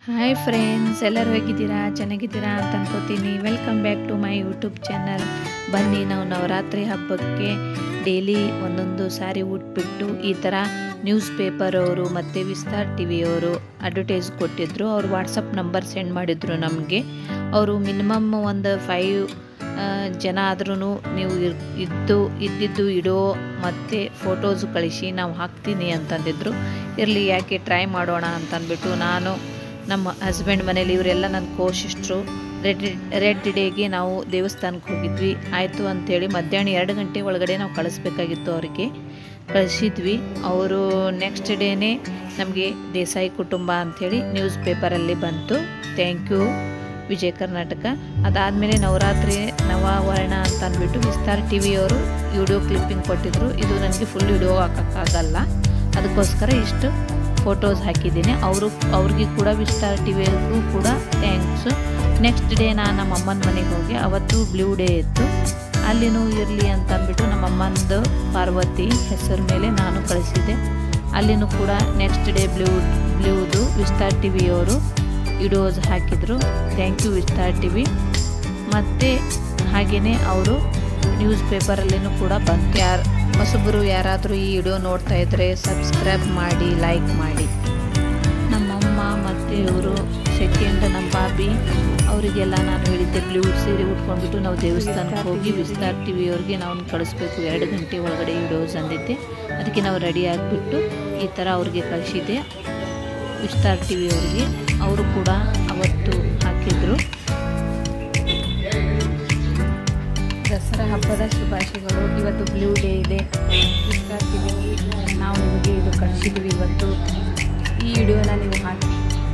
hi friends ಎಲ್ಲರೂ ಹೇಗಿದ್ದೀರಾ ಚೆನ್ನಾಗಿದ್ದೀರಾ ಅಂತ ಅನ್ಕೋತೀನಿ welcome back to my YouTube channel ಬನ್ನಿ ನಾವು ನವರಾತ್ರಿ ಹಬ್ಬಕ್ಕೆ ಡೈಲಿ ಒಂದೊಂದು ಸಾರಿ ಉಟ್ಬಿಟ್ಟು ಈ ಥರ ನ್ಯೂಸ್ ಪೇಪರ್ ಅವರು ಮತ್ತು ವಿಸ್ತಾರ್ ಟಿ ವಿಯವರು ಅಡ್ವರ್ಟೈಸ್ ಕೊಟ್ಟಿದ್ದರು ಅವ್ರು ವಾಟ್ಸಪ್ ನಂಬರ್ ಸೆಂಡ್ ಮಾಡಿದ್ರು ನಮಗೆ ಅವರು ಮಿನಿಮಮ್ ಒಂದು ಫೈವ್ ಜನ ಆದ್ರೂ ನೀವು ಇರ್- ಇದ್ದು ಇದ್ದಿದ್ದು ಇಡೋ ಮತ್ತು ಫೋಟೋಸ್ ಕಳಿಸಿ ನಾವು ಹಾಕ್ತೀನಿ ಅಂತಂದಿದ್ರು ಇರಲಿ ಯಾಕೆ ಟ್ರೈ ಮಾಡೋಣ ಅಂತಂದ್ಬಿಟ್ಟು ನಾನು ನಮ್ಮ ಹಸ್ಬೆಂಡ್ ಮನೇಲಿ ಇವರೆಲ್ಲ ನನ್ನ ಕೋಶಿಷ್ಟ್ರು ರೆಡ್ ರೆಡ್ ಡೇಗೆ ನಾವು ದೇವಸ್ಥಾನಕ್ಕೆ ಹೋಗಿದ್ವಿ ಆಯಿತು ಅಂಥೇಳಿ ಮಧ್ಯಾಹ್ನ ಎರಡು ಗಂಟೆ ಒಳಗಡೆ ನಾವು ಕಳಿಸ್ಬೇಕಾಗಿತ್ತು ಅವರಿಗೆ ಕಳಿಸಿದ್ವಿ ಅವರು ನೆಕ್ಸ್ಟ್ ಡೇನೇ ನಮಗೆ ದೇಸಾಯಿ ಕುಟುಂಬ ಅಂಥೇಳಿ ನ್ಯೂಸ್ ಪೇಪರಲ್ಲಿ ಬಂತು ಥ್ಯಾಂಕ್ ಯು ವಿಜಯ ಕರ್ನಾಟಕ ಅದಾದಮೇಲೆ ನವರಾತ್ರಿ ನವವರ್ಣ ಅಂತ ಅಂದ್ಬಿಟ್ಟು ವಿಸ್ತಾರ್ ಟಿ ವಿಯವರು ವಿಡಿಯೋ ಕ್ಲಿಪ್ಪಿಂಗ್ ಕೊಟ್ಟಿದ್ರು ಇದು ನನಗೆ ಫುಲ್ ವಿಡಿಯೋ ಹಾಕೋಕ್ಕಾಗಲ್ಲ ಅದಕ್ಕೋಸ್ಕರ ಇಷ್ಟು ಫೋಟೋಸ್ ಹಾಕಿದ್ದೀನಿ ಅವರು ಅವ್ರಿಗೆ ಕೂಡ ವಿಸ್ತಾರ್ ಟಿ ವಿಗೂ ಕೂಡ ಥ್ಯಾಂಕ್ಸು ನೆಕ್ಸ್ಟ್ ಡೇ ನಾನು ನಮ್ಮ ಅಮ್ಮನ ಮನೆಗೆ ಹೋಗಿ ಅವತ್ತು ಬ್ಲೂ ಡೇ ಇತ್ತು ಅಲ್ಲಿನೂ ಇರಲಿ ಅಂತ ಅಂದ್ಬಿಟ್ಟು ನಮ್ಮ ಅಮ್ಮಂದು ಪಾರ್ವತಿ ಹೆಸರು ಮೇಲೆ ನಾನು ಕಳಿಸಿದ್ದೆ ಅಲ್ಲಿನೂ ಕೂಡ ನೆಕ್ಸ್ಟ್ ಡೇ ಬ್ಲೂ ಬ್ಲೂದು ವಿಸ್ತಾರ್ ಟಿ ವಿಯವರು ವಿಡಿಯೋಸ್ ಹಾಕಿದರು thank you Vistar T V ಮತ್ತು ಹಾಗೆಯೇ ಅವರು ನ್ಯೂಸ್ ಪೇಪರಲ್ಲಿನೂ ಕೂಡ ಬಂತು ಯಾರು ಹೊಸಬರು ಯಾರಾದರೂ ಈ ವಿಡಿಯೋ ನೋಡ್ತಾ ಇದ್ದರೆ ಸಬ್ಸ್ಕ್ರೈಬ್ ಮಾಡಿ ಲೈಕ್ ಮಾಡಿ ನಮ್ಮಮ್ಮ ಮತ್ತು ಇವರು ಸೆಕೆಂಡ್ ನಮ್ಮ ಬಾಬಿ ಅವರಿಗೆಲ್ಲ ನಾನು ಹೇಳಿದ್ದೆ ಬ್ಲೂ ಸೀರೆ ಉಟ್ಕೊಂಡ್ಬಿಟ್ಟು ನಾವು ದೇವಸ್ಥಾನಕ್ಕೆ ಹೋಗಿ ವಿಸ್ತಾರ್ ಟಿ ವಿಯವ್ರಿಗೆ ನಾವು ಕಳಿಸ್ಬೇಕು ಎರಡು ಗಂಟೆ ಒಳಗಡೆ ವಿಡಿಯೋಸ್ ಅಂದಿದ್ದೆ ಅದಕ್ಕೆ ನಾವು ರೆಡಿ ಆಗಿಬಿಟ್ಟು ಈ ಥರ ಅವ್ರಿಗೆ ಕಳಿಸಿದ್ದೆ ವಿಸ್ತಾರ್ ಟಿ ವಿಯವ್ರಿಗೆ ಅವರು ಕೂಡ ಅವತ್ತು ಹಾಕಿದರು ದಸರಾ ಹಬ್ಬದ ಶುಭಾಶಯಗಳು ಇವತ್ತು ಬ್ಲೂ ಡೇ ಇದೆ ವಿಸ್ತಾರ್ ಟಿ ನಾವು ನಿಮಗೆ ಇದು ಕಳಿಸಿದ್ವಿ ಇವತ್ತು ಈ ವಿಡಿಯೋನ ನೀವು ಹಾಕಿ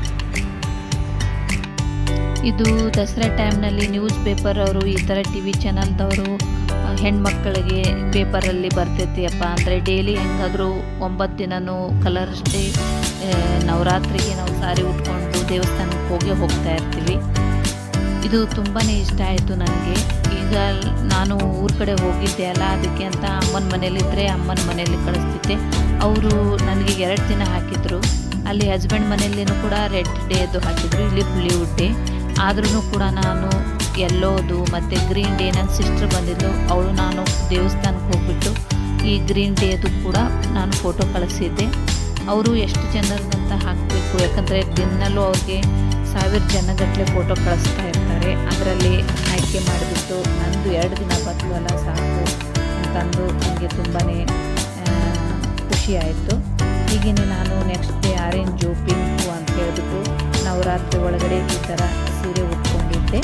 ಇದು ದಸರಾ ಟೈಮ್ನಲ್ಲಿ ನ್ಯೂಸ್ ಪೇಪರ್ ಅವರು ಈ ಥರ ಟಿ ವಿ ಚಾನಲ್ದವರು ಹೆಣ್ಮಕ್ಳಿಗೆ ಪೇಪರಲ್ಲಿ ಬರ್ತೈತಿಯಪ್ಪ ಅಂದರೆ ಡೈಲಿ ಹೆಂಗಾದರೂ ಒಂಬತ್ತು ದಿನನೂ ಕಲರ್ಸ್ ಡೇ ನವರಾತ್ರಿಗೆ ನಾವು ಸಾರಿ ಉಟ್ಕೊಂಡು ದೇವಸ್ಥಾನಕ್ಕೆ ಹೋಗಿ ಹೋಗ್ತಾ ಇರ್ತೀವಿ ಇದು ತುಂಬಾ ಇಷ್ಟ ಆಯಿತು ನನಗೆ ಈಗ ನಾನು ಊರ ಕಡೆ ಹೋಗಿದ್ದೆ ಅಲ್ಲ ಅದಕ್ಕೆ ಅಂತ ಅಮ್ಮನ ಮನೇಲಿದ್ದರೆ ಅಮ್ಮನ ಮನೇಲಿ ಕಳಿಸ್ತಿದ್ದೆ ಅವರು ನನಗೆ ಎರಡು ದಿನ ಹಾಕಿದ್ರು ಅಲ್ಲಿ ಹಸ್ಬೆಂಡ್ ಮನೆಯಲ್ಲಿನೂ ಕೂಡ ರೆಡ್ ಡೇದು ಹಾಕಿದ್ರು ಇಲ್ಲಿ ಬ್ಲೂ ಡೇ ಆದ್ರೂ ಕೂಡ ನಾನು ಎಲ್ಲೋದು ಮತ್ತು ಗ್ರೀನ್ ಡೇ ನನ್ನ ಸಿಸ್ಟರ್ ಬಂದಿದ್ದು ಅವಳು ನಾನು ದೇವಸ್ಥಾನಕ್ಕೆ ಹೋಗ್ಬಿಟ್ಟು ಈ ಗ್ರೀನ್ ಡೇದು ಕೂಡ ನಾನು ಫೋಟೋ ಕಳಿಸಿದ್ದೆ ಅವರು ಎಷ್ಟು ಜನರದಂತ ಹಾಕಬೇಕು ಯಾಕಂದರೆ ದಿನಲ್ಲೂ ಅವ್ರಿಗೆ ಸಾವಿರ ಜನಗಟ್ಟಲೆ ಫೋಟೋ ಕಳಿಸ್ತಾ ಇರ್ತಾರೆ ಅದರಲ್ಲಿ ಆಯ್ಕೆ ಮಾಡಿಬಿಟ್ಟು ನಂದು ಎರಡು ದಿನ ಬರ್ತವಲ್ಲ ಸಾಕು ಅಂತಂದು ನನಗೆ ತುಂಬಾ ಖುಷಿ ಆಯಿತು ಹೀಗೇ ನಾನು ನೆಕ್ಸ್ಟ್ ಡೇ ಆರೆಂಜು ಪಿಂಕು ಅಂತ ಹೇಳ್ಬಿಟ್ಟು ನವರಾತ್ರಿ ಒಳಗಡೆ ಈ ಥರ ಸೀರೆ ಉಟ್ಕೊಂಡಿದ್ದೆ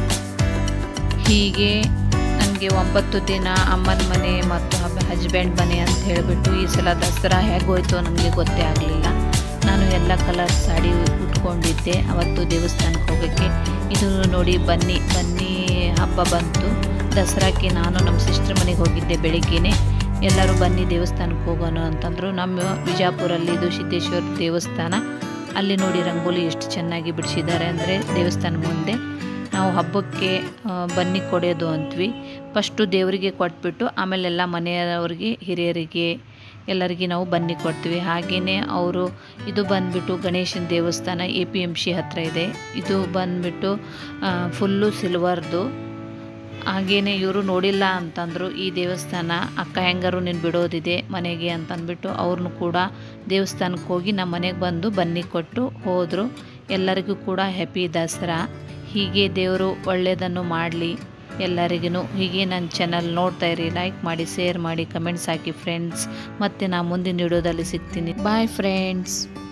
ಹೀಗೆ ನನಗೆ ಒಂಬತ್ತು ದಿನ ಅಮ್ಮನ ಮನೆ ಮತ್ತು ಹಸ್ಬೆಂಡ್ ಮನೆ ಅಂತ ಹೇಳಿಬಿಟ್ಟು ಈ ಸಲ ದಸರಾ ಹೇಗೋಯ್ತು ನನಗೆ ಗೊತ್ತೇ ಆಗಲಿಲ್ಲ ನಾನು ಎಲ್ಲ ಕಲರ್ ಸಾಡಿ ಉಟ್ಕೊಂಡಿದ್ದೆ ಅವತ್ತು ದೇವಸ್ಥಾನಕ್ಕೆ ಹೋಗೋಕ್ಕೆ ಇದು ನೋಡಿ ಬನ್ನಿ ಬನ್ನಿ ಹಬ್ಬ ಬಂತು ದಸರಾಕ್ಕೆ ನಾನು ನಮ್ಮ ಸಿಸ್ಟರ್ ಮನೆಗೆ ಹೋಗಿದ್ದೆ ಬೆಳಿಗ್ಗೆನೆ ಎಲ್ಲರೂ ಬನ್ನಿ ದೇವಸ್ಥಾನಕ್ಕೆ ಹೋಗೋಣ ಅಂತಂದರು ನಮ್ಮ ವಿಜಾಪುರಲ್ಲಿ ಇದು ಸಿದ್ದೇಶ್ವರ ದೇವಸ್ಥಾನ ಅಲ್ಲಿ ನೋಡಿ ರಂಗೋಲಿ ಎಷ್ಟು ಚೆನ್ನಾಗಿ ಬಿಡಿಸಿದ್ದಾರೆ ಅಂದರೆ ದೇವಸ್ಥಾನ ಮುಂದೆ ನಾವು ಹಬ್ಬಕ್ಕೆ ಆ, ಬನ್ನಿ ಕೊಡೋದು ಅಂತ್ವಿ ಫಸ್ಟು ದೇವರಿಗೆ ಕೊಟ್ಬಿಟ್ಟು ಆಮೇಲೆಲ್ಲ ಮನೆಯವರಿಗೆ ಹಿರಿಯರಿಗೆ ಎಲ್ಲರಿಗೆ ನಾವು ಬನ್ನಿ ಕೊಡ್ತೀವಿ ಹಾಗೆಯೇ ಅವರು ಇದು ಬಂದುಬಿಟ್ಟು ಗಣೇಶನ ದೇವಸ್ಥಾನ ಎ ಪಿ ಎಮ್ ಸಿ ಹತ್ರ ಇದೆ ಇದು ಬಂದುಬಿಟ್ಟು ಫುಲ್ಲು ಸಿಲ್ವರ್ದು ಹಾಗೇನೆ ಇವರು ನೋಡಿಲ್ಲ ಅಂತಂದರು ಈ ದೇವಸ್ಥಾನ ಅಕ್ಕ ಹೆಂಗಾರು ನೀನು ಬಿಡೋದಿದೆ ಮನೆಗೆ ಅಂತಂದ್ಬಿಟ್ಟು ಅವ್ರನ್ನೂ ಕೂಡ ದೇವಸ್ಥಾನಕ್ಕೆ ಹೋಗಿ ನಮ್ಮ ಮನೆಗೆ ಬಂದು ಬನ್ನಿ ಕೊಟ್ಟು ಹೋದರು ಎಲ್ಲರಿಗೂ ಕೂಡ ಹ್ಯಾಪಿ ದಸರಾ ಹೀಗೆ ದೇವರು ಒಳ್ಳೆಯದನ್ನು ಮಾಡಲಿ ಎಲ್ಲರಿಗೂ ಹೀಗೆ ನನ್ನ ಚಾನಲ್ ನೋಡ್ತಾ ಇರಿ ಲೈಕ್ ಮಾಡಿ ಶೇರ್ ಮಾಡಿ ಕಮೆಂಟ್ಸ್ ಹಾಕಿ ಫ್ರೆಂಡ್ಸ್ ಮತ್ತು ನಾ ಮುಂದಿನ ವಿಡಿಯೋದಲ್ಲಿ ಸಿಗ್ತೀನಿ ಬಾಯ್ ಫ್ರೆಂಡ್ಸ್